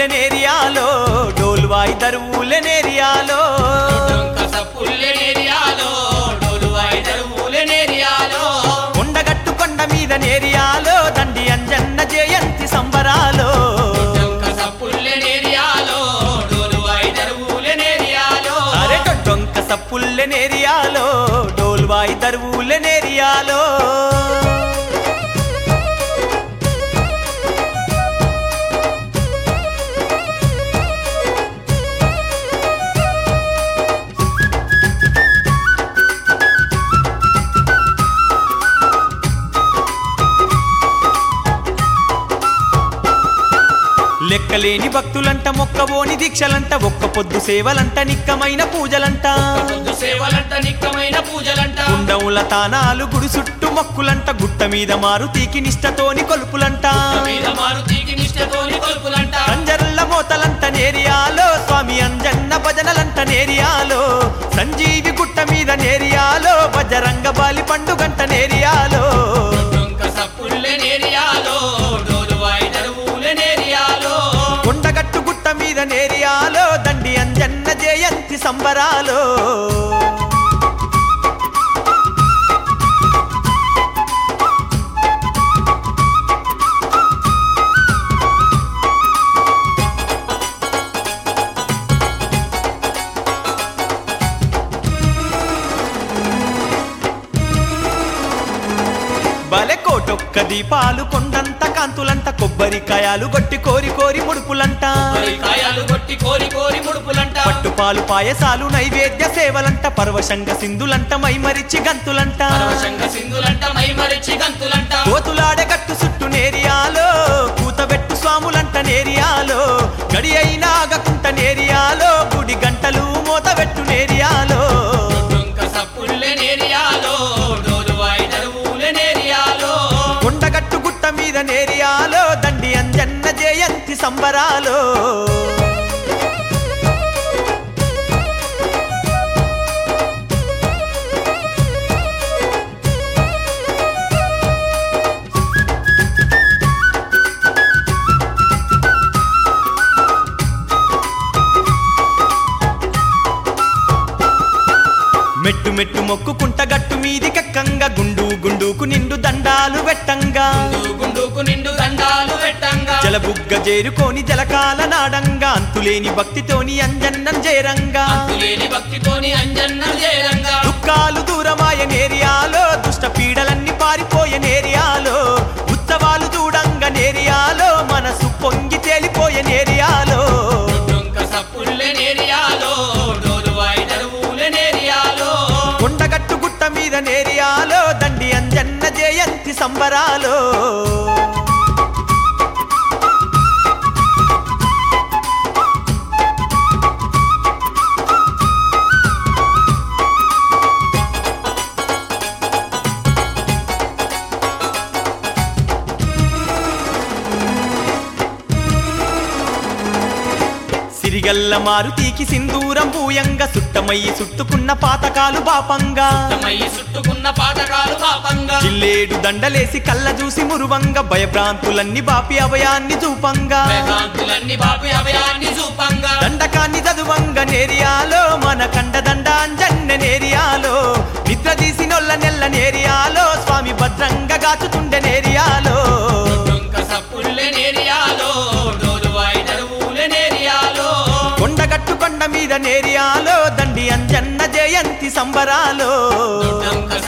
సప్పుల్లెనేరియాలో డోల్వాయి దరువులెనేరియాలో కస పుల్లెనేరియాలో డోలువాయి దరువులెనేరియాలో కొండగట్టు కొండ మీద నేరియాలో దండి అంజన్న జయంతి సంబరాలో కస పుల్లెనేరియాలో డోలువాయి దరువులెనేరియాలో అరే డొంక సప్పుల్లెనేరియాలో డోల్వాయి దరువులెనేరియాలో లెక్కలేని భక్తులంట మొక్కబోని దీక్షలంట ఒక్క పొద్దు సేవలంట నిక్కమైన పూజలంట పొద్దు సేవలంట నిక్కమైన పూజలంట కుండముల తానాలు గుడి చుట్టూ మొక్కులంట గుట్ట మీద మారుతీకి నిష్టతోని కొలుపులంట మీద మారుతీకి నిష్టతోని కొలుపులంట కంజర్ల మోతలంట నేరియాలో స్వామి అంజన్న భజనలంట నేరియాలో సంజీవి గుట్ట మీద నేరియాలో బజరంగ బాలి పండుగంట నేరియాలో కస పుల్లెనేరియాలో డోలువాయి దరువులెనేరియాలో కొండగట్టు గుట్ట మీద నేరియాలో దండి అంజన్న జయంతి సంబరాలో బలె కోటొక్క దీపాలు కొండంత కాంతులంట కొబ్బరికాయలు గొట్టి కోరి కోరి ముడుపులంట కాయాలు కొట్టి కోరి కోరి ముడుపులంట పట్టుపాలు పాయసాలు నైవేద్య సేవలంట పరవశంగ సింధులంట మైమరిచి గంతులంట పరవశంగ సింధులంట మైమరిచి గంతులంట కోతులాడే గట్టు చుట్టూ నేరియాలో కూతబెట్టు స్వాములంట నేరియాలో గడి అయినా ఆగకుంట నేరియాలో గుడి గంటలు మోతబెట్టు నేరియాలో కస పుల్లెనేరియాలో డోలువాయి దరువులెనేరియాలో కొండగట్టు గుట్ట మీద నేరియాలో దండి అంజన్న జయంతి సంబరాలో మెట్టు మెట్టు మొక్కుకుంట గట్టు మీది కక్కంగా గుండు గుండుకు నిండు దండాలు వెట్టంగా గుండు గుండుకు నిండు దండాలు పెట్టంగా జలబుగ్గ చేరుకోని జలకాల నాడంగా అంతులేని భక్తితోని అంజన్నం చేరంగా అంతులేని భక్తితోని అంజన్నం చేరంగా దుఃఖాలు దూరమాయ నేరియాలో దుష్ట పీడలన్నీ పారిపోయే నేరియాలో ఉత్సవాలు చూడంగా నేరియాలో మనసు పొంగి తేలిపోయే నేరియాలో కస పుల్లెనేరియాలో డోలువాయి దరువులెనేరియాలో కొండగట్టు గుట్ట మీద నేరియాలో దండి అంజన్న జయంతి సంబరాలో సిరిగల్ల మారుతీకి సింధూరం పూయంగా సుట్టమయ్యి చుట్టుకున్న పాతకాలు పాపంగా తమయ్యి చుట్టుకున్న పాతకాలు పాపంగా జిల్లేడు దండలేసి కళ్ళ చూసి మురువంగా భయభ్రాంతులన్నీ బాపి అభయాన్ని చూపంగా వేదాంతులన్నీ బాపి అభయాన్ని చూపంగా దండకాన్ని చదువంగా నేరియాలో మన కండ దండ అంజన్న నేరియాలో నిద్ర తీసినొల్ల నెల్ల నేరియాలో స్వామి భద్రంగా గాచుతుండే నేరియాలో కస పుల్లెనేరియాలో డోలువాయి దరువులెనేరియాలో కొండగట్టు కొండ మీద నేరియాలో దండి అంజన్న జయంతి సంబరాలో కస